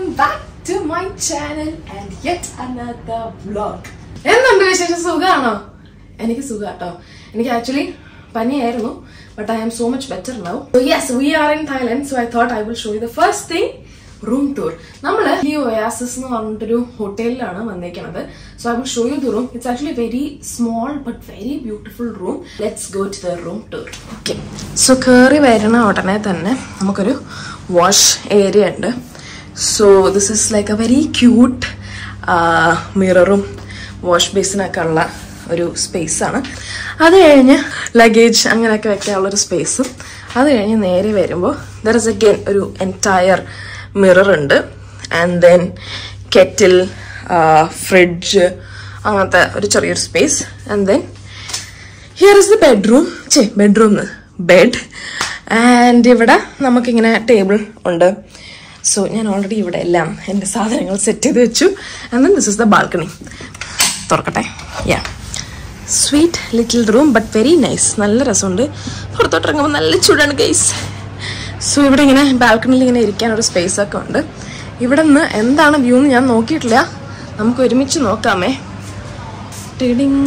back to my channel and yet another vlog. എന്തുണ്ട് വിശേഷം സുഖാണോ എനിക്ക് സുഖാട്ടോ എനിക്ക് ആക്ച്വലി പനിയായിരുന്നു but I am so much better now yes we are in Thailand so I thought I will show you the first thing room tour നമ്മൾ ഈ Oasis എന്ന് പറഞ്ഞിട്ടൊരു ഹോട്ടലിലാണ് വന്നേക്കുന്നത് so I will show you the room it's actually very small but very beautiful room let's go to the room tour okay so കയറി വരുന്ന ഉടനെ തന്നെ നമുക്കൊരു വാഷ് ഏരിയ ഉണ്ട് so this is like A very cute മിററും wash ബേസിനൊക്കെ ഉള്ള ഒരു സ്പേസാണ് അത് കഴിഞ്ഞ് ലഗേജ് അങ്ങനെയൊക്കെ വെക്കാനുള്ളൊരു സ്പേസും അത് കഴിഞ്ഞ് നേരെ വരുമ്പോൾ ദർ ഇസ് അഗെയിൻ ഒരു എൻറ്റയർ മിറർ ഉണ്ട് ആൻഡ് ദെൻ കെറ്റിൽ ഫ്രിഡ്ജ് അങ്ങനത്തെ ഒരു ചെറിയൊരു space and then here is the bedroom ചേ ബെഡ്റൂം ബെഡ് ആൻഡ് ഇവിടെ നമുക്കിങ്ങനെ ടേബിൾ ഉണ്ട് സോ ഞാൻ ഓൾറെഡി ഇവിടെ എല്ലാം എൻ്റെ സാധനങ്ങൾ സെറ്റ് ചെയ്ത് വെച്ചു and then this is the balcony തുറക്കട്ടെ yeah sweet little room but very nice നല്ല രസമുണ്ട് പുറത്തോട്ട് ഇറങ്ങുമ്പോൾ നല്ല ചൂടാണ് ഗൈസ് സോ ഇവിടെ ഇങ്ങനെ ബാൽക്കണിയിൽ ഇങ്ങനെ ഇരിക്കാനൊരു സ്പേസ് ഒക്കെ ഉണ്ട് ഇവിടെ നിന്ന് എന്താണ് വ്യൂ എന്ന് ഞാൻ നോക്കിയിട്ടില്ല നമുക്ക് ഒരുമിച്ച് നോക്കാമേ ടിഡിങ്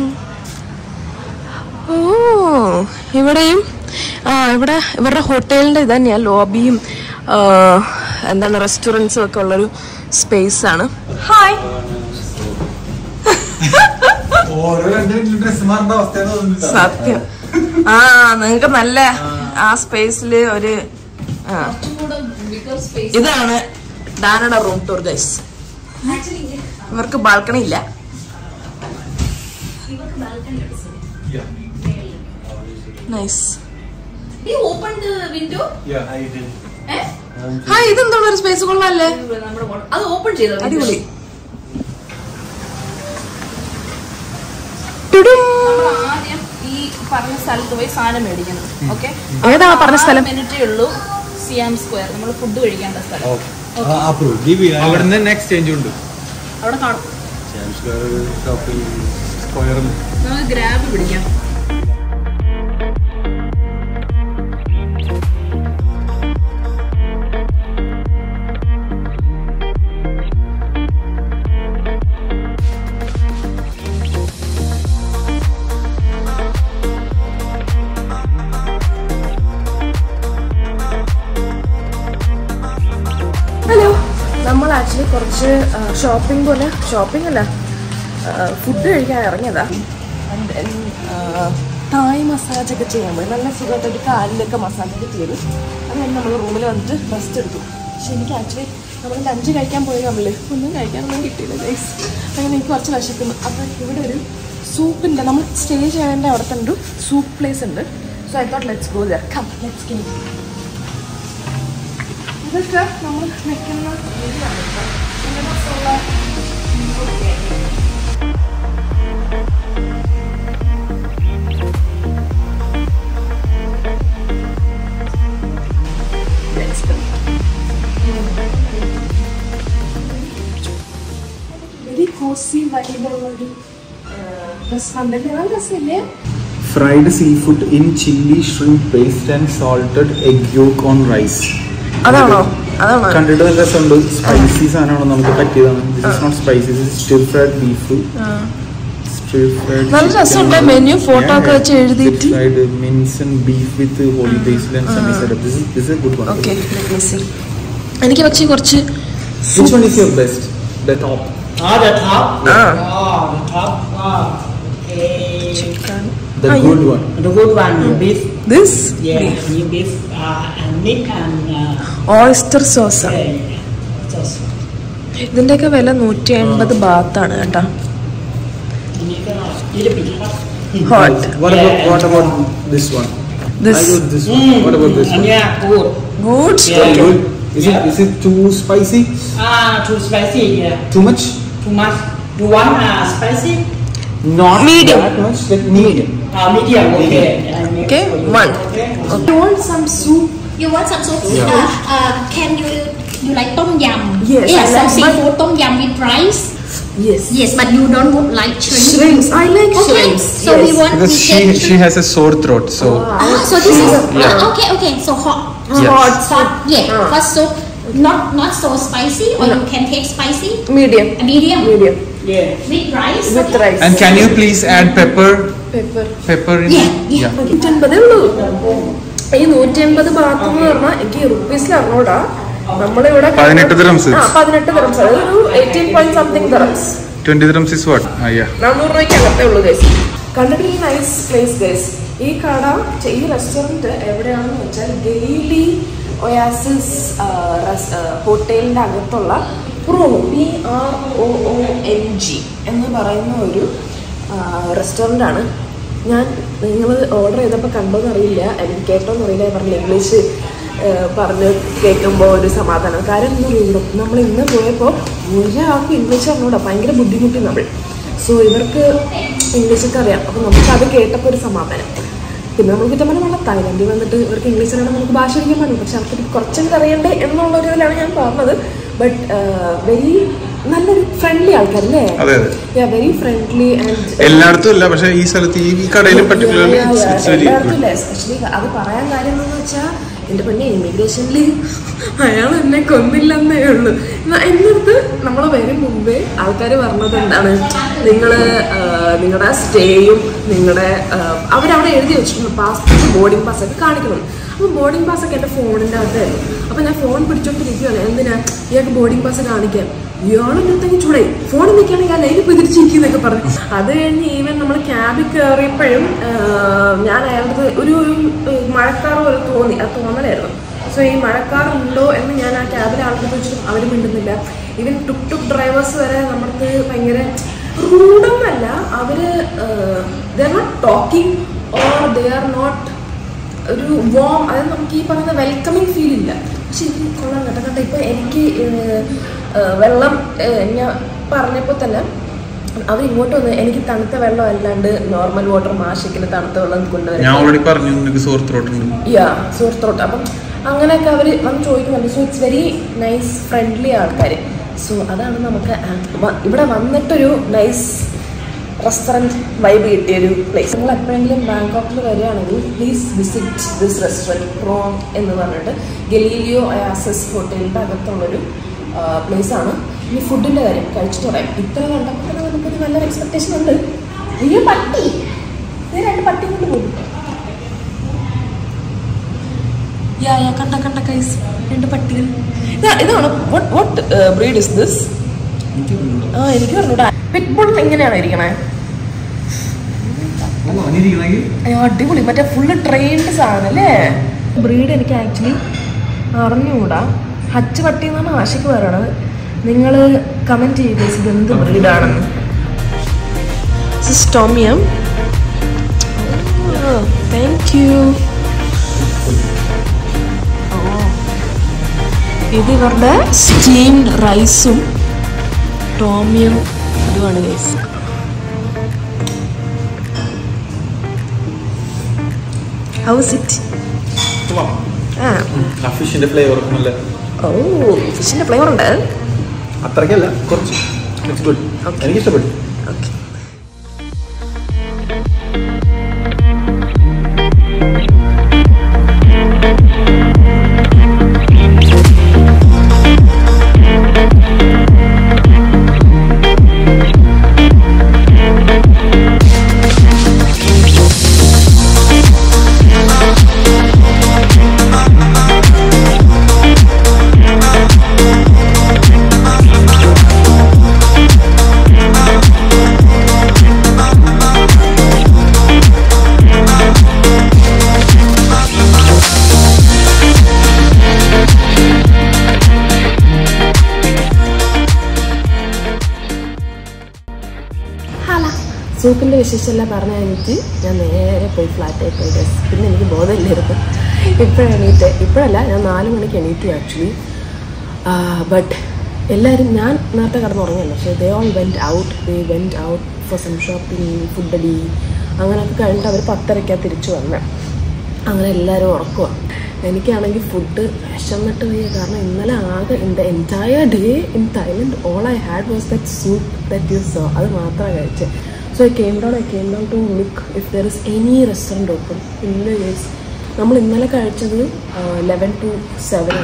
ഓ ഇവിടെയും ആ ഇവിടെ ഇവരുടെ ഹോട്ടലിന്റെ ഇത് തന്നെയാണ് ലോബിയും ആ, എന്താണ് റെസ്റ്റോറൻറ്റ്സും ഒക്കെ ഉള്ളൊരു സ്പേസ് ആണ് ഹായ് ഓരോ രണ്ട് മിനിറ്റ് ഡ്രസ് മാറേണ്ട അവസ്ഥയാണ് തോന്നുന്നുണ്ട് സത്യം ആ നിങ്ങക്ക് നല്ല ആ സ്പേസിൽ ഒരു ആ ഇതാണ് ഡാനയുടെ റൂം ടൂർ ഗൈസ് ഇവർക്ക് ബാൽക്കണി ഇല്ല nice You opened the window? Eh? Hi ഇതെന്താണ് ഒരു സ്പേസ് കൊള്ളാല്ലേ നമ്മുടെ മോൾ- അത് ഓപ്പൺ ചെയ്തോ അടിപൊളി ടുടും. നമ്മൾ ആദ്യം ഈ പറഞ്ഞ സ്ഥലത്ത് പോയി സാധനം മേടിക്കണം ഓക്കെ ഏതാ പറഞ്ഞ സ്ഥലം മിനിറ്റേ ഉള്ളൂ സിയാം സ്ക്വയർ നമ്മൾ ഫുഡ് കഴിക്കേണ്ട സ്ഥലം അവിടുന്ന് നെക്സ്റ്റ് ചേഞ്ച് ഉണ്ട് അവിടെ കാണും ഷോപ്പിംഗ് സ്ക്വയറും നമുക്ക് ഗ്രാബ് പിടിക്കാം ഹലോ നമ്മൾ ആക്ച്വലി കുറച്ച് ഷോപ്പിംഗ് പോലെ ഷോപ്പിംഗ് അല്ല ഫുഡ് കഴിക്കാൻ ഇറങ്ങിയതാ And then, ആ, തായ് മസാജ് ഒക്കെ ചെയ്യാൻ പോയി നല്ല സുഖമായിട്ട് ഒരു കാലിലൊക്കെ മസാജ് ഒക്കെ ചെയ്തു അത് കഴിഞ്ഞ് നമ്മൾ റൂമിൽ വന്നിട്ട് റെസ്റ്റ് എടുത്തു പക്ഷെ എനിക്ക് ആക്ച്വലി നമ്മൾ ലഞ്ച് കഴിക്കാൻ പോയി നമ്മൾ ഒന്നും കഴിക്കാനൊന്നും കിട്ടിയില്ല ഗൈസ് അങ്ങനെ എനിക്ക് കുറച്ച് വിശക്കുന്നു അപ്പോൾ ഇവിടെ ഒരു സൂപ്പിൻ്റെ നമ്മൾ സ്റ്റേ ചെയ്യേണ്ട അവിടെ തന്നെ ഒരു സൂപ്പ് പ്ലേസ് ഉണ്ട് so I thought let's go there come let's game ഇതൊക്കെ നമ്മൾ വെക്കുന്ന ഏരിയയാണ് കേട്ടോ. നല്ല രസമുള്ള ഇതൊക്കെ. Let's go. Very cozy vibe ഉള്ളൊരു റെസ്റ്റോറൻ്റ് അല്ലേ നല്ല രസമില്ലേ fried seafood in chilli shrimp paste and salted egg yolk on rice അതാണോ അതാണോ കണ്ടിട്ട് നല്ല രസമുണ്ട് സ്പൈസി സാധനമാണ് നമുക്ക് പറ്റിയതാണ് this is not spicy stir fried beef stir fried നല്ല രസമുണ്ട് menu, photo ഒക്കെ വെച്ച് എഴുതിയിട്ട്. Fried mince and beef with holy basil and semi setup this this is good one okay എനിക്ക് പക്ഷേ കുറച്ച് which one is your best the top Oh, the top? ആ Oh, the top. Oh, okay. The Ah, good one The good one, beef. This Yeah, new beef uh, and meat and uh, oyster sauce ആണ് yeah, just ഇതിന്റെയൊക്കെ വില നൂറ്റി എൺപത് ബാത്താണ് കേട്ടോ you need a little bit hot. Hot What about what about this one? This. I got this one. What about this And one? yeah, good. Good Yeah. Very good. Is Yeah. it is it too spicy? Ah, too spicy. Yeah, Too much? too much. You want uh, spicy? Not Medium. that much. Like medium. Uh, medium. Okay. I make Okay, for you. one. Okay. You want some soup? You want some soup? Yeah. Uh, uh, can you you like tom yum? Yes, I Yes, some like, but- seafood tom yum with rice. Yes. Yes, but you don't want like shrimp. Shrimps. I like Okay, shrimps. so we yes. want Because we she can she has a sore throat, so Ah, so this is Yeah. ah, okay, okay. So hot, Yes. hot, hot. Yeah, Ah. hot soup. Not not so spicy, or No. you can take spicy. Medium A medium. Medium Yeah. With rice. With rice And can you please add pepper? Pepper Pepper in Yeah, yeah. നൂറ്റൻപതേ ഉള്ളൂ ഈ നൂറ്റൻപത് ബാത്ത് എന്ന് പറഞ്ഞാൽ എനിക്ക് റുപ്പീസിൽ അറിഞ്ഞൂടാ നമ്മളിവിടെ പതിനെട്ട് dirhams. ആ പതിനെട്ട് ദിറംസ് അതായത് ഒരു eighteen point something dirhams 20 dirhams is what? Ah, yeah. നാനൂറ് രൂപയ്ക്ക് അകത്തേ ഉള്ളൂ ഗൈസ് കണ്ടിട്ട് ഈ നൈസ് പ്ലേസ് ഗൈസ് ഈ കട ചെ- ഈ റെസ്റ്റോറൻറ്റ് എവിടെയാണെന്ന് വെച്ചാൽ ഗെയിലി ഒയാസിസ് ഹോട്ടലിൻ്റെ അകത്തുള്ള pro P R O O N G എന്ന് പറയുന്ന ഒരു റെസ്റ്റോറൻ്റ് ആണ് ഞാൻ നിങ്ങൾ ഓർഡർ ചെയ്തപ്പോൾ കണ്ടോന്ന് അറിയില്ല എനിക്ക് കേട്ടോന്ന് അറിയില്ല ഞാൻ പറഞ്ഞില്ല ഇംഗ്ലീഷ് ഏഹ് പറഞ്ഞ് കേൾക്കുമ്പോൾ ഒരു സമാധാനം കാര്യം എന്ന് പറയുമ്പോൾ നമ്മൾ ഇന്ന് പോയപ്പോൾ ഒരാൾക്ക് ഇംഗ്ലീഷ് അറിഞ്ഞൂടാ ഭയങ്കര ബുദ്ധിമുട്ടി നമ്മൾ സോ ഇവർക്ക് ഇംഗ്ലീഷൊക്കെ അറിയാം അപ്പോൾ നമുക്ക് അത് കേട്ടപ്പോൾ ഒരു സമാധാനം പിന്നെ നമ്മൾ കുറ്റം പറഞ്ഞ വേണ്ട തായ്ലൻഡിൽ വന്നിട്ട് ഇവർക്ക് ഇംഗ്ലീഷ് അറിയണം നമുക്ക് ഭാഷ പഠിക്കാൻ പാടില്ല പക്ഷെ അവർക്ക് കുറച്ചെങ്കിലും അറിയണ്ടേ എന്നുള്ള ഒരു ഇതിലാണ് ഞാൻ പറഞ്ഞത് ബട്ട് വെരി നല്ലൊരു ഫ്രണ്ട്ലി ആൾക്കാരല്ലേ അതെ, അതെ. വെരി ഫ്രണ്ട്ലി ആൻഡ് എല്ലായിടത്തും അല്ല പക്ഷെ ഈ സ്ഥലത്ത് ഈ ഈ കടയിൽ particularly it's very good especially അത് പറയാൻ കാര്യം എന്താണെന്ന് വെച്ചാൽ എൻ്റെ പൊന്നെ ഇമിഗ്രേഷനിൽ അയാൾ എന്നെ കൊന്നില്ലെന്നേ ഉള്ളൂ ന- എന്നിട്ട് നമ്മൾ വരും മുമ്പേ ആൾക്കാർ പറഞ്ഞത് എന്താണ് നിങ്ങൾ നിങ്ങളുടെ സ്റ്റേയും നിങ്ങളുടെ അവരവിടെ എഴുതി വെച്ചിട്ടുണ്ട് പാസ്പോർട്ട് ബോർഡിംഗ് പാസ്സൊക്കെ കാണിക്കണം അപ്പോൾ ബോർഡിംഗ് പാസ്സൊക്കെ എൻ്റെ ഫോണിൻ്റെ അകത്തായിരുന്നു അപ്പോൾ ഞാൻ ഫോൺ പിടിച്ചോണ്ടിരിക്കുകയാണ് എന്തിനാ ഇയാൾക്ക് ബോർഡിംഗ് പാസ് കാണിക്കാൻ ഇയാളും നിർത്തങ്ങി ചൂടായി ഫോണിൽ നിൽക്കുകയാണെങ്കിൽ ആ ലൈന് പിതിരിച്ചിരിക്കുന്നൊക്കെ പറഞ്ഞു അത് കഴിഞ്ഞ് ഈവൻ നമ്മൾ ക്യാബിൽ കയറിയപ്പോഴും ആഹ്, ഞാൻ അയാളുടെ ഒരു ഒരു ഏഹ്, മഴക്കാറ് പോലെ തോന്നി അത് തോന്നലായിരുന്നു സോ ഈ മഴക്കാറുണ്ടോ എന്ന് ഞാൻ ആ ക്യാബിലെ ആൾക്ക് ചോദിച്ചിട്ടും അവർ മിണ്ടുന്നില്ല ഈവൻ ടുക് ടുക് ഡ്രൈവേഴ്സ് വരെ നമ്മുടെ ഭയങ്കര റൂഡൊന്നല്ല അവര് there not talking or they are not ഒരു വോം അതായത് നമുക്ക് ഈ പറയുന്ന വെൽക്കമിങ് ഫീൽ ഇല്ല പക്ഷെ എനിക്ക് കൊള്ളാം കേട്ടോ കേട്ടോ ഇപ്പൊ എനിക്ക് ഏഹ്, ഏഹ്, വെള്ളം ഏഹ്, ഞാൻ പറഞ്ഞപ്പോൾ തന്നെ അവർ ഇങ്ങോട്ട് വന്ന് എനിക്ക് തണുത്ത വെള്ളം അല്ലാണ്ട് നോർമൽ വാട്ടർ മാഷിക്കുന്ന തണുത്ത വെള്ളം ഞാൻ കൊണ്ടുവരാം ഓൾറെഡി പറഞ്ഞു നിനക്ക് സോർ ത്രോട്ട് ഉണ്ട് യാ സുഹൃത്തോട്ട് അപ്പം അങ്ങനെയൊക്കെ അവർ വന്ന് ചോദിക്കുന്നുണ്ട് so it's very nice friendly ആൾക്കാർ സോ അതാണ് നമുക്ക് ആ- വ- ഇവിടെ വന്നിട്ടൊരു നൈസ് റെസ്റ്റോറൻറ്റ് വൈബ് കിട്ടിയൊരു പ്ലേസ് നിങ്ങൾ എപ്പോഴെങ്കിലും ബാങ്കോക്കിൽ വരികയാണെങ്കിൽ please visit this restaurant Prom എന്ന് പറഞ്ഞിട്ട് ഗലീലിയോ അയാസസ് ഹോട്ടലിൻ്റെ അകത്തുള്ളൊരു പ്ലേസ് ആണ് ഇനി ഫുഡിൻ്റെ കാര്യം കഴിച്ചിട്ട് പറയാം ഇത്ര കണ്ടപ്പോൾ തന്നെ നമുക്കൊരു നല്ലൊരു എക്സ്പെക്ടേഷൻ ഉണ്ട് അയ്യോ പട്ടി ഇത് രണ്ട് പട്ടി കൊണ്ട് പോകും യാ യാ കണ്ട കണ്ട കൈസ് രണ്ട് പട്ടികൾ ഇതാ- ഇതാണ് what what breed is this ആ എനിക്ക് പറഞ്ഞൂടാ പിറ്റ്ബുൾ എങ്ങനെയാണ് ഇരിക്കണേ അയ്യോ അടിപൊളി മറ്റേ ഫുള്ള് ട്രെയിൻഡ് സാധനം അല്ലേ ബ്രീഡ് എനിക്ക് ആക്ച്വലി അറിഞ്ഞുകൂടാ ഹച്ച് പട്ടി എന്നാണ് ആശയ്ക്ക് പറയണത് നിങ്ങൾ കമൻറ്റ് ചെയ്യുക ഇത് എന്ത് ബ്രീഡാണെന്ന് സ്റ്റോമിയം താങ്ക് യു ഇത് ഇവരുടെ സ്റ്റീംഡ് റൈസും ടോമിയും അതുമാണ് ഗൈസ് ഹൗസ് ഇറ്റ് ആ ആ ഫിഷിന്റെ ഫ്ലേവർ ഒക്കെ നല്ല ഓ ഫിഷിന്റെ ഫ്ലേവർ ഉണ്ട് അത്രയ്ക്കല്ല കുറച്ച് ഇറ്റ്സ് ഗുഡ് Okay. എനിക്ക് ഇഷ്ടപ്പെട്ടു ഓക്കെ സൂപ്പിൻ്റെ വിശേഷമെല്ലാം പറഞ്ഞ എനിക്ക് ഞാൻ നേരെ പോയി ഫ്ലാറ്റായി പോയി guys. പിന്നെ എനിക്ക് ബോധമില്ലായിരുന്നു ഇപ്പോഴാണ് എണീറ്റ് ഇപ്പോഴല്ല ഞാൻ നാല് മണിക്ക് എണീറ്റു ആക്ച്വലി ബട്ട് എല്ലാവരും ഞാൻ നേരത്തെ കിടന്നുറങ്ങിയല്ലോ പക്ഷേ they all went out they went out for some shopping food അടി അങ്ങനെയൊക്കെ കഴിഞ്ഞിട്ട് അവർ പത്തരയ്ക്കാണ് തിരിച്ചു വന്നത് അങ്ങനെ എല്ലാവരും ഉറക്കുക എനിക്കാണെങ്കിൽ ഫുഡ് വിശന്നിട്ട് വയ്യ കാരണം ഇന്നലെ ആകെ in the entire day in Thailand all I had was that soup that you so അത് മാത്രമാണ് കഴിച്ചത് so I came down I came down to look if there is any restaurant open ഇല്ല yes നമ്മൾ ഇന്നലെ കഴിച്ചത് eleven to seven ആണ്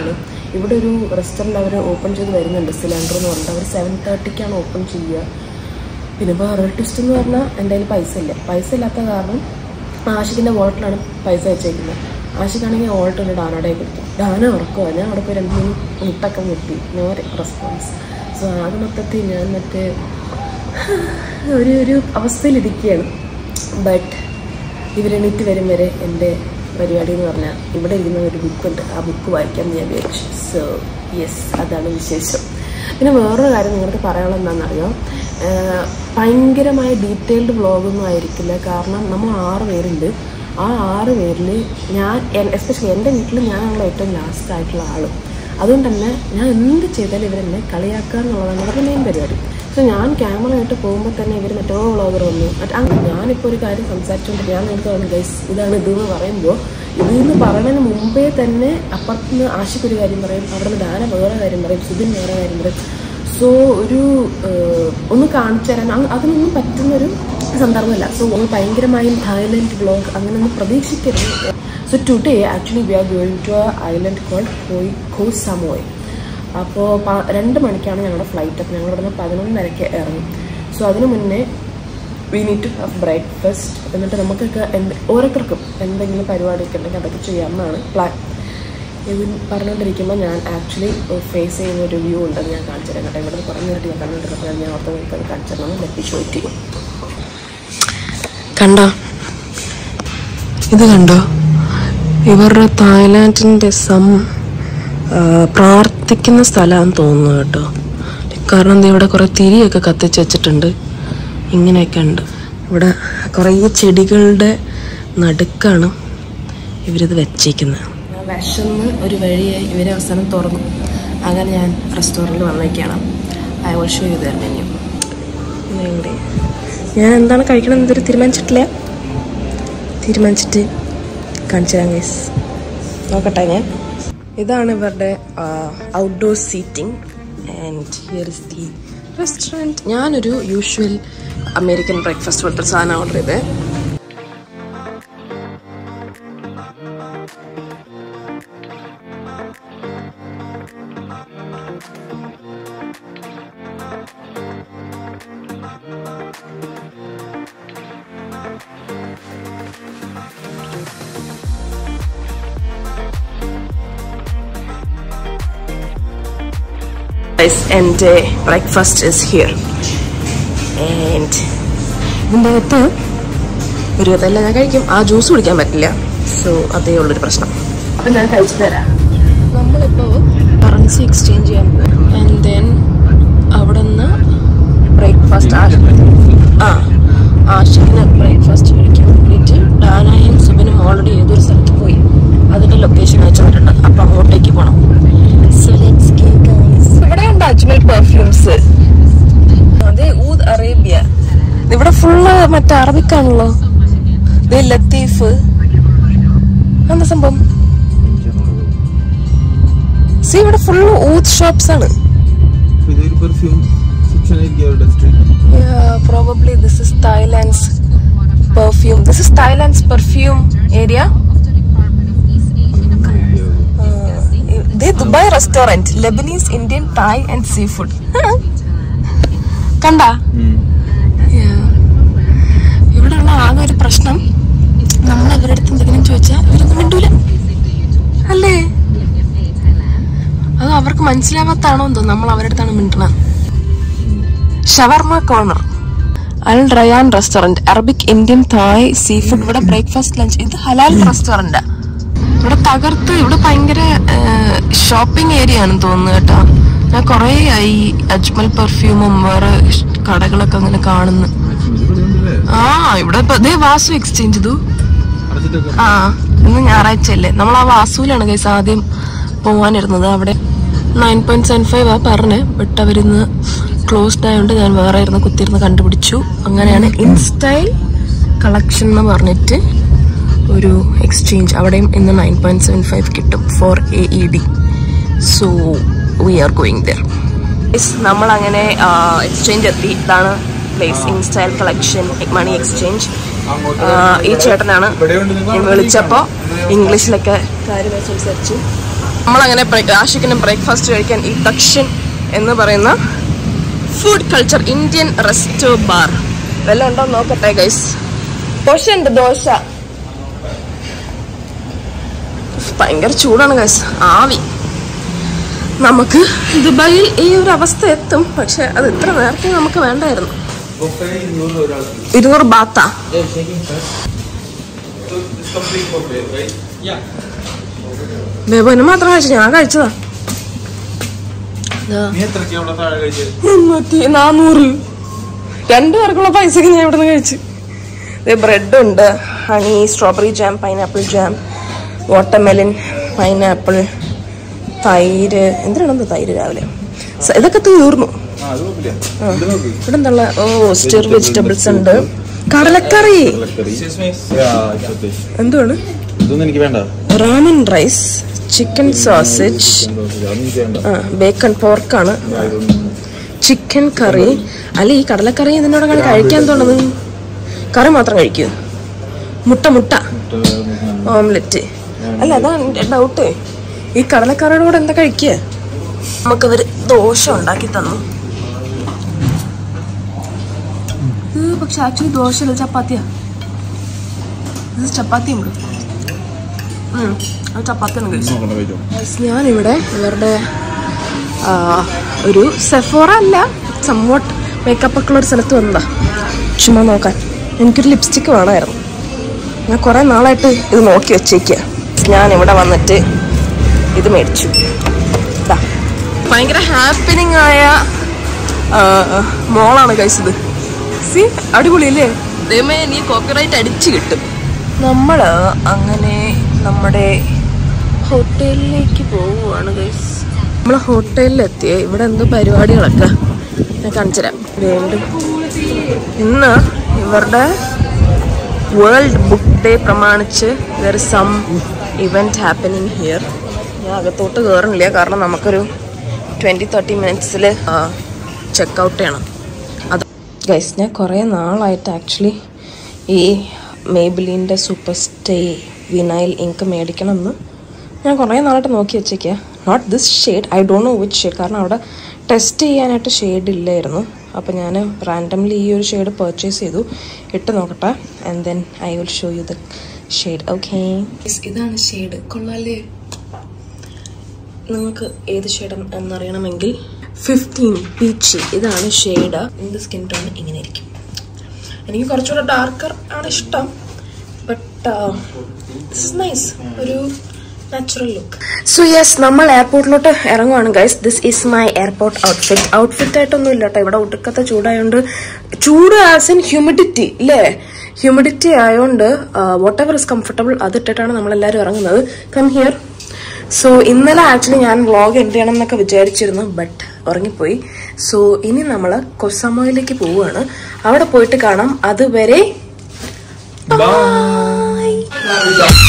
ഇവിടെ ഒരു റെസ്റ്റോറൻറ്റ് അവർ ഓപ്പൺ ചെയ്ത് വരുന്നുണ്ട് സിലിണ്ടർ എന്ന് പറഞ്ഞിട്ട് അവർ സെവൻ തേർട്ടിക്കാണ് ഓപ്പൺ ചെയ്യുക പിന്നെ വേറൊരു ട്വിസ്റ്റ് എന്ന് പറഞ്ഞാൽ എൻ്റെ കയ്യിൽ പൈസ ഇല്ല പൈസ ഇല്ലാത്ത കാരണം ആഷിക്കിൻ്റെ വോളറ്റിലാണ് പൈസ വെച്ചേക്കുന്നത് ആഷിക്കാണെങ്കിൽ വോളറ്റ് ഒരു ഡാനയുടെ കൊടുത്തു ഡാന ഉറക്കുക ഞാൻ അവിടെ പോയി രണ്ട് മൂന്ന് മുട്ടൊക്കെ മുട്ടി നോ റെസ്പോൺസ് സോ ആകെ മൊത്തത്തിൽ ഞാൻ മറ്റേ ഒരു ഒരു അവസ്ഥയിലിരിക്കുകയാണ് ബട്ട് ഇവരെണീറ്റ് വരും വരെ എൻ്റെ പരിപാടി എന്ന് പറഞ്ഞാൽ ഇവിടെ ഇരുന്ന ഒരു ബുക്കുണ്ട് ആ ബുക്ക് വായിക്കാൻ ഞാൻ വിചാരിച്ചു സോ യെസ് അതാണ് വിശേഷം പിന്നെ വേറൊരു കാര്യം നിങ്ങൾക്ക് പറയാനുള്ളത് എന്താണെന്നറിയോ ആഹ് ഭയങ്കരമായ ഡീറ്റെയിൽഡ് വ്ളോഗൊന്നും ആയിരിക്കില്ല കാരണം നമ്മൾ ആറ് പേരുണ്ട് ആ ആറ് പേരിൽ ഞാൻ എസ്പെഷ്യലി എൻ്റെ വീട്ടിൽ ഞാനാണല്ലോ ഏറ്റവും ലാസ്റ്റ് ആയിട്ടുള്ള ആളും അതുകൊണ്ട് തന്നെ ഞാൻ എന്ത് ചെയ്താലും ഇവരെന്നെ കളിയാക്കുക എന്നുള്ളതാണ് അവരുടെ മെയിൻ പരിപാടി സോ ഞാൻ ക്യാമറ ആയിട്ട് പോകുമ്പോൾ തന്നെ ഇവർ മറ്റോ വ്ളോഗർ വന്നു മറ്റേ ആ ഞാനിപ്പോൾ ഒരു കാര്യം സംസാരിച്ചുകൊണ്ട് ഞാൻ നിങ്ങൾക്ക് പറഞ്ഞു ഗൈസ് ഇതാണ് ഇത് എന്ന് പറയുമ്പോൾ ഇത് എന്ന് പറയുന്നതിന് മുമ്പേ തന്നെ അപ്പുറത്തുനിന്ന് ആഷിക്ക് ഒരു കാര്യം പറയും അവിടെ നിന്ന് ഡാന വേറെ കാര്യം പറയും സുബിൻ വേറെ കാര്യം പറയും സോ ഒരു ഏഹ്, ഒന്ന് കാണിച്ചു തരാൻ അത് അതിനൊന്നും പറ്റുന്നൊരു സന്ദർഭമല്ല സോ നമ്മൾ ഭയങ്കരമായും ഐലൻഡ് വ്ളോഗ് അങ്ങനെയൊന്നും പ്രതീക്ഷിക്കരുത് so today actually we are going to island called കോയി കോ സമോയ് അപ്പോൾ രണ്ട് മണിക്കാണ് ഞങ്ങളുടെ ഫ്ലൈറ്റ് അപ്പോൾ ഞങ്ങൾ ഇവിടുന്ന് പതിനൊന്നരയ്ക്ക് ഇറങ്ങും സോ അതിന് മുന്നേ we need to have breakfast എന്നിട്ട് നമുക്കൊക്കെ എന്ത് ഓരോരുത്തർക്കും എന്തെങ്കിലും പരിപാടിയൊക്കെ ഉണ്ടെങ്കിൽ അതൊക്കെ ചെയ്യാമെന്നാണ് പ്ലാൻ ഇത് പറഞ്ഞുകൊണ്ടിരിക്കുമ്പോൾ ഞാൻ ആക്ച്വലി ഫേസ് ചെയ്യുന്ന ഒരു വ്യൂ ഉണ്ടെന്ന് ഞാൻ കാണിച്ചു തരാം കേട്ടോ ഇവിടെ കുറേ നേരമായിട്ട് ഞാൻ കണ്ടുകൊണ്ടിരുന്നപ്പോൾ ഞാൻ ഓർത്ത് നിൽക്കുന്നത് കാണിച്ചു തരണം ലെറ്റ് ഷോ ചെയ്യും കണ്ടോ ഇത് കണ്ടോ ഇവരുടെ തായ്ലാൻഡിൻ്റെ സം ആ, പ്രാർത്ഥിക്കുന്ന സ്ഥലമാണെന്ന് തോന്നുന്നു കേട്ടോ കാരണം എന്താ ഇവിടെ കുറേ തിരിയൊക്കെ കത്തിച്ച് വെച്ചിട്ടുണ്ട് ഇങ്ങനെയൊക്കെ ഉണ്ട് ഇവിടെ കുറേ ചെടികളുടെ നടുക്കാണ് ഇവരിത് വെച്ചേക്കുന്നത് വിഷന്ന് ഒരു വഴിയായി ഇവരെ അവസാനം തുറന്നു അങ്ങനെ ഞാൻ റെസ്റ്റോറൻറ്റിൽ വന്നേക്കാണ് I will show you their menu ഞാൻ എന്താണ് കഴിക്കണം എന്നൊരു തീരുമാനിച്ചിട്ടില്ല തീരുമാനിച്ചിട്ട് കാണിച്ചു തരാം ഗൈസ് നോക്കട്ടെ ഞാൻ ഇതാണ് ഇവരുടെ outdoor seating and here is the restaurant ഞാനൊരു യൂഷ്വൽ അമേരിക്കൻ ബ്രേക്ക്ഫാസ്റ്റ് പോലത്തെ ഒരു സാധനം ഓർഡർ ചെയ്തത് Guys, and uh, breakfast is here. And ഇതിൻ്റെ അകത്ത് ഒരു ഇതെല്ലാം ഞാൻ കഴിക്കും ആ ജ്യൂസ് കുടിക്കാൻ പറ്റില്ല സോ അതേ ഉള്ളൊരു പ്രശ്നം അപ്പം ഞാൻ കഴിച്ചു തരാം നമ്മളിപ്പോൾ കറൻസി എക്സ്ചേഞ്ച് ചെയ്യാൻ പോകും ആൻഡ് ദെൻ അവിടെ നിന്ന് ബ്രേക്ക്ഫാസ്റ്റ് ആ ആഷിക്കിന് ബ്രേക്ക്ഫാസ്റ്റ് കഴിക്കാൻ വേണ്ടിയിട്ട് ഡാനായും സുബിനും ഓൾറെഡി ഏതൊരു സ്ഥലത്ത് പോയി അതിന്റെ ലൊക്കേഷൻ അയച്ചിട്ടുണ്ട് അപ്പൊ അങ്ങോട്ടേക്ക് പോണം So let's go, guys. ഇവിടെ ഉണ്ട് അജ്മൽ പെർഫ്യൂംസ് അതെ ഊദ് അറേബ്യ ഇവിടെ ഫുള്ള് മറ്റേ അറബിക്കാണല്ലോ ദേ ലത്തീഫ് എന്താ സംഭവം സി ഇവിടെ ഫുള്ള് ഊദ് ഷോപ്സ് ആണ് ഇതൊരു പെർഫ്യൂം സെക്ഷൻ ആയിരിക്കും അവരുടെ street Yeah, probably this is Thailand's perfume. This is Thailand's perfume area. The Dubai restaurant, Lebanese, Indian, Thai, and seafood. കണ്ട ഇവിടെയുള്ള ആകെ ഒരു പ്രശ്നം നമ്മൾ അവരുടെ അടുത്ത് എന്തെങ്കിലും ചോദിച്ചാൽ ഇവരൊന്നും മിണ്ടൂല അല്ലേ അത് അവർക്ക് മനസ്സിലാവാത്താണോ എന്തോ നമ്മൾ അവരുടെ അടുത്താണ് മിണ്ടണത് shawarma corner Al Rayan restaurant Arabic Indian Thai seafood ഇവിടെ ബ്രേക്ക്ഫാസ്റ്റ് ലഞ്ച് ഇത് ഹലാൽ റെസ്റ്റോറന്റ് ഇവിടെ തകർത്ത് ഇവിടെ ഭയങ്കര ഷോപ്പിംഗ് ഏരിയ ആണെന്ന് തോന്നുന്നു കേട്ടോ ഞാൻ കുറേ ആയി അജ്മൽ പെർഫ്യൂമും വേറെ ഷ് കടകളൊക്കെ അങ്ങനെ കാണുന്നു ആ ഇവിടെ ഇപ്പൊ ദേ വാസു എക്സ്ചേഞ്ച് ചെയ്തു അടച്ചിട്ടൊക്കെ ആ ഇന്ന് ഞായറാഴ്ച അല്ലേ നമ്മൾ ആ വാസുവിലാണ് ഗൈസ് ആദ്യം പോവാനിരുന്നത് അവിടെ നയൻ പോയിന്റ് സെവൻ ഫൈവ് ആ പറഞ്ഞേ ബട്ട് അവരിന്ന് ക്ലോസ്ഡ് ആയതുകൊണ്ട് ഞാൻ വേറെ ഇരുന്ന് കുത്തിയിരുന്ന് കണ്ടുപിടിച്ചു അങ്ങനെയാണ് ഇൻസ്റ്റൈൽ കളക്ഷൻ എന്ന് പറഞ്ഞിട്ട് ഒരു എക്സ്ചേഞ്ച് അവിടെയും ഇന്ന് നയൻ പോയിന്റ് സെവൻ ഫൈവ് കിട്ടും for A E D so we are going there നമ്മൾ അങ്ങനെ എക്സ്ചേഞ്ച് എത്തി ഇതാണ് place in style collection money exchange ഈ ചേട്ടനാണ് ഞാൻ വിളിച്ചപ്പോ ഇംഗ്ലീഷിലൊക്കെ കാര്യമായി സംസാരിച്ചു നമ്മളങ്ങനെ ബ്രേ- ആഷിക്കിന് ബ്രേക്ക്ഫാസ്റ്റ് കഴിക്കാൻ ഈ ദക്ഷിൺ എന്ന് പറയുന്ന food culture Indian resto bar വല്ലതും ഉണ്ടോ എന്ന് നോക്കട്ടെ ഗൈസ് ദോശ ഉണ്ട് ദോശ ഭയങ്കര ചൂടാണ് ഗൈസ് ആവി നമുക്ക് ദുബായിൽ ഈ ഒരു അവസ്ഥ എത്തും പക്ഷെ അത് ഇത്ര നേരത്തെ നമുക്ക് വേണ്ടായിരുന്നു ഇരുന്നൂറ് ബാത്താ ബേബോന് മാത്രം കഴിച്ചു ഞാൻ കഴിച്ചതാ ദാ. നീ എത്രയ്ക്ക് അവിടെ താഴെ കഴിച്ചത് മുന്നൂറ്റി നാന്നൂറ് രണ്ടു പേർക്കുള്ള പൈസക്ക് ഞാൻ ഇവിടുന്ന് കഴിച്ചു ബ്രെഡ് ഉണ്ട് honey strawberry jam pineapple jam watermelon pineapple തൈര് എന്തിനാണെന്ന് തൈര് രാവിലെ സ- ഇതൊക്കെ തീർന്നു ആ അത് കുഴപ്പമില്ല ഇത് നോക്ക് ഇവിടെ എന്തുള്ള ഓ സ്റ്റിർ വെജിറ്റബിൾസ് ഉണ്ട് കടലക്കറി കടലക്കറി Yeah, it's okay. എന്തുവാണ് ഇതൊന്നും എനിക്ക് വേണ്ട റാമൻ റൈസ് ചിക്കൻ സോസേജ് അതൊന്നും എനിക്ക് വേണ്ട ബേക്കൺ പോർക്കാണ് ആ, ഇതൊന്നും ചിക്കൻ കറി അല്ല ഈ കടലക്കറി ഇതിനോട് അങ്ങനെ കഴിക്കാൻ തോന്നുന്നത് കറി മാത്രം കഴിക്കൂ മുട്ട മുട്ട ഇട്ട് ഓംലെറ്റ് അല്ല അതാണ് എൻ്റെ ഡൗട്ട് ഈ കടലക്കറിയുടെ കൂടെ എന്താ കഴിക്കുക നമുക്കിവര് ദോശ ഉണ്ടാക്കി തന്നു ഇത് പക്ഷെ ആക്ച്വലി ദോശ ചപ്പാത്തിയാ ഇത് ചപ്പാത്തി ഉണ്ട് അത് ചപ്പാത്തിയാണ് കഴിച്ചത് നോക്കണ്ട കഴിച്ചോ ഞാനിവിടെ ഇവരുടെ ആ, ഒരു സെഫോറ അല്ല സംവോട്ട് മേക്കപ്പ് ഒക്കെ ഉള്ള ഒരു സ്ഥലത്ത് വന്നതാ ചുമ്മാ നോക്കാൻ എനിക്കൊരു ലിപ്സ്റ്റിക്ക് വേണമായിരുന്നു ഞാൻ കുറേ നാളായിട്ട് ഇത് നോക്കി വെച്ചേക്കുക ഞാൻ ഇവിടെ വന്നിട്ട് ഇത് മേടിച്ചു ദാ. ഭയങ്കര ഹാപ്പനിങ് ആയ ആ, മോളാണ് കഴിച്ചത് സി അടിപൊളിയല്ലേ ദൈവമേ നീ കോപ്പിറൈറ്റ് അടിച്ചു കിട്ടും നമ്മൾ അങ്ങനെ നമ്മുടെ ഹോട്ടലിലേക്ക് പോവുകയാണ് ഗൈസ് നമ്മൾ ഹോട്ടലിലെത്തിയ ഇവിടെ എന്തോ പരിപാടികളൊക്കെ ഞാൻ കാണിച്ചു തരാം വീണ്ടും ഇന്ന് ഇവരുടെ വേൾഡ് ബുക്ക് ഡേ പ്രമാണിച്ച് there is some event happening here ഞാൻ അകത്തോട്ട് കയറണില്ല കാരണം നമുക്കൊരു ട്വൻറ്റി തേർട്ടി മിനിറ്റ്സിൽ ചെക്ക് ഔട്ട് ചെയ്യണം അത് ഗൈസ് ഞാൻ കുറേ നാളായിട്ട് ആക്ച്വലി ഈ മേബിലിൻ്റെ സൂപ്പർ സ്റ്റേ വിനൈൽ ഇങ്ക് മേടിക്കണം എന്ന് ഞാൻ കുറേ നാളായിട്ട് നോക്കി വെച്ചേക്കുക not this shade I don't know which shade കാരണം അവിടെ ടെസ്റ്റ് ചെയ്യാനായിട്ട് ഷെയ്ഡ് ഇല്ലായിരുന്നു അപ്പോൾ ഞാൻ റാൻഡംലി ഈ ഒരു ഷെയ്ഡ് പർച്ചേസ് ചെയ്തു ഇട്ട് നോക്കട്ടെ and then I will show you the shade okay ഇതാണ് ഷെയ്ഡ് കൊള്ളാലേ നിങ്ങൾക്ക് ഏത് ഷെയ്ഡ് എന്നറിയണമെങ്കിൽ ഫിഫ്റ്റീൻ പീച്ച് ഇതാണ് ഷെയ്ഡ് ഇൻ സ്കിൻ ടോൺ ഇങ്ങനെ ഇരിക്കും എനിക്ക് കുറച്ചുകൂടെ ഡാർക്കർ ആണ് ഇഷ്ടം ബട്ട് നൈസ് ഒരു നാച്ചുറൽ ലുക്ക് സോ യെസ് നമ്മൾ എയർപോർട്ടിലോട്ട് ഇറങ്ങുവാണ് guys this is my airport outfit outfit ആയിട്ടൊന്നും ഇല്ല കേട്ടോ ഇവിടെ ഒടുക്കത്തെ ചൂടായോണ്ട് ചൂട് ആസ് ഇൻ ഹ്യൂമിഡിറ്റി ഇല്ലേ ഹ്യൂമിഡിറ്റി ആയതുകൊണ്ട് വാട്ട് എവർ ഇസ് കംഫർട്ടബിൾ അതിട്ടിട്ടാണ് നമ്മളെല്ലാവരും ഇറങ്ങുന്നത് കം ഹിയർ സോ ഇന്നലെ ആക്ച്വലി ഞാൻ വ്ളോഗ് എൻഡ് ചെയ്യണം എന്നൊക്കെ വിചാരിച്ചിരുന്നു ബട്ട് ഉറങ്ങിപ്പോയി സോ ഇനി നമ്മൾ കൊസാമോയിലേക്ക് പോവുകയാണ് അവിടെ പോയിട്ട് കാണാം അതുവരെ ബൈ